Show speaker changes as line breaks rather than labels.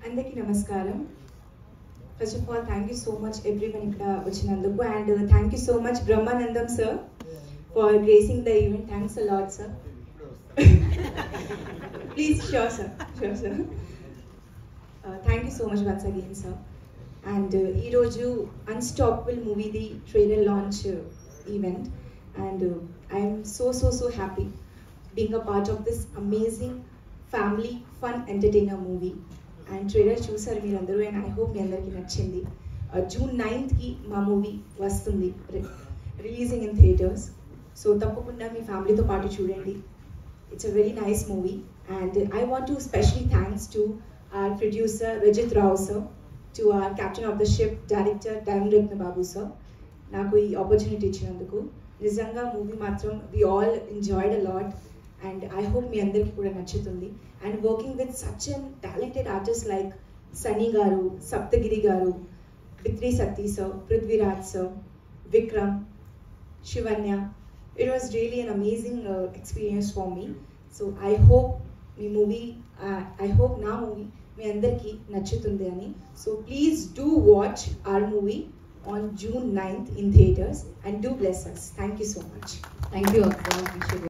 అందరికీ నమస్కారం first of all thank you so much everyone ఇక్కడ వచ్చినందుకు and thank you so much Brahmanandam sir for gracing the event thanks a lot sir please sure sir sure sir thank you so much once again sir and ఈరోజు unstoppable మూవీది trailer launch event and I'm so so so happy being a part of this amazing family fun entertainer movie and trailer చూసారు మీరందరూ and I hope మీ అందరికీ నచ్చింది June నైన్త్కి మా movie వస్తుంది releasing in theatres so తప్పకుండా మీ ఫ్యామిలీతో పాటు చూడండి it's a very nice movie and I want to specially thanks to our producer Rajit Rao sir, to our captain of the ship, director Diamond Ratna Babu sir. నాకు ఈ opportunity ఇచ్చినందుకు నిజంగా movie మాత్రం we all enjoyed a lot and I hope మీ అందరికీ కూడా నచ్చుతుంది and working with such an talented artist like Sunny గారు సప్తగిరి గారు Bithiri Sathi sir Prithviraj sir Vikram Shivanya it was really an amazing experience for me so I hope మీ మూవీ ఐ హోప్ నా movie మీ అందరికీ నచ్చుతుంది అని so please do watch our movie on June ninth in theatres and do bless us thank you so much
thank you అక్క